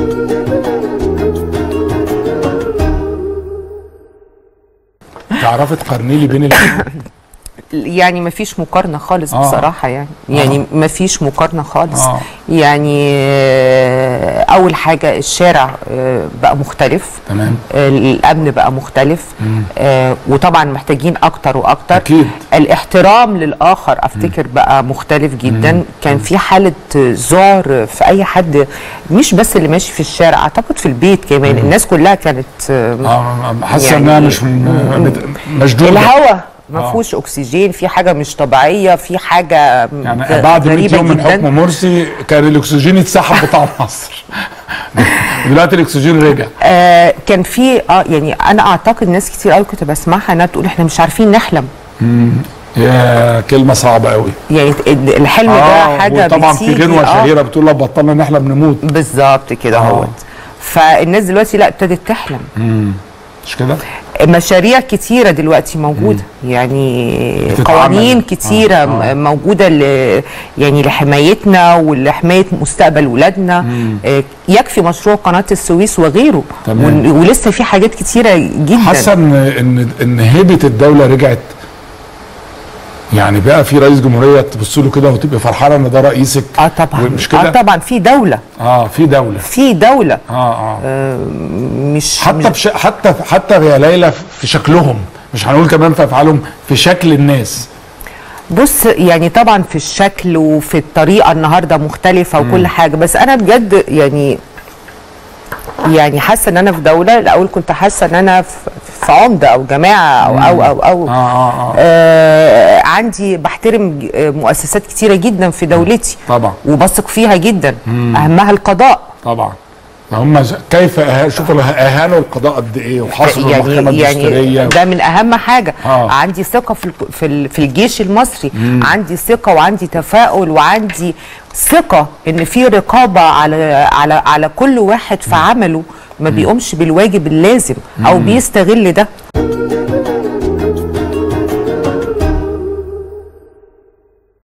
تعرفي تقارني لي بين الاثنين يعني ما فيش مقارنة خالص آه. بصراحة يعني يعني ما فيش مقارنة خالص آه. يعني آه، أول حاجة الشارع آه، بقى مختلف تمام آه، الأمن بقى مختلف آه، وطبعا محتاجين أكتر وأكتر أكيد. الاحترام للآخر أفتكر بقى مختلف جدا كان في حالة ذعر في أي حد مش بس اللي ماشي في الشارع أعتقد في البيت كمان الناس كلها كانت آه، اه حاسه يعني- انها مش م- مشدوده الهواء ما آه. فيهوش اكسجين في حاجه مش طبيعيه في حاجه يعني غ- بعد 100 غريبه يوم من جدا حكم مرسي كان الاكسجين اتسحب بتاع مصر دلوقتي الاكسجين رجع آه كان في اه يعني انا اعتقد ناس كتير قوي كنت بسمعها انها تقول احنا مش عارفين نحلم يا كلمه صعبه قوي يعني ال- الحلم ده حاجه وطبعا في بتيجي، غنوه آه، شهيره بتقول لو بطلنا نحلم نموت بالظبط كده آه. اهوت فالناس دلوقتي لا ابتدت تحلم مش كده؟ مشاريع كتيرة دلوقتي موجودة يعني بتتعمل. قوانين كتيرة آه، آه آه. موجودة ل يعني لحمايتنا ولحماية مستقبل ولادنا آه يكفي مشروع قناة السويس وغيره تمام. ون- ولسه في حاجات كتيرة جدا حاسه ان ان ان هيبه الدوله رجعت يعني بقى في رئيس جمهوريه تبص له كده وتبقى فرحانه ان ده رئيسك اه طبعا مش كده؟ اه طبعا في دولة اه في دوله في دولة اه اه مش حتى مش بش... حتى حتى يا ليلى في شكلهم مش هنقول كمان في افعالهم في شكل الناس بص يعني طبعا في الشكل وفي الطريقه النهارده مختلفه وكل حاجه بس انا بجد يعني يعني حاسه ان انا في دوله الاول كنت حاسه ان انا في في عمده او جماعه او او او, أو اه اه اه آه عندي بحترم ج- آه، مؤسسات كتيره جدا في دولتي طبعا وبثق فيها جدا اهمها القضاء طبعا هم ز- كيف أه... شوفوا اهانوا القضاء قد ايه وحصروا المحكمه يعني يعني الدستوريه ده من اهم حاجه آه. عندي ثقه في الك- في ال- في الجيش المصري عندي ثقه وعندي تفاؤل وعندي ثقه ان في رقابه على على على كل واحد في عمله ما بيقومش بالواجب اللازم او بيستغل ده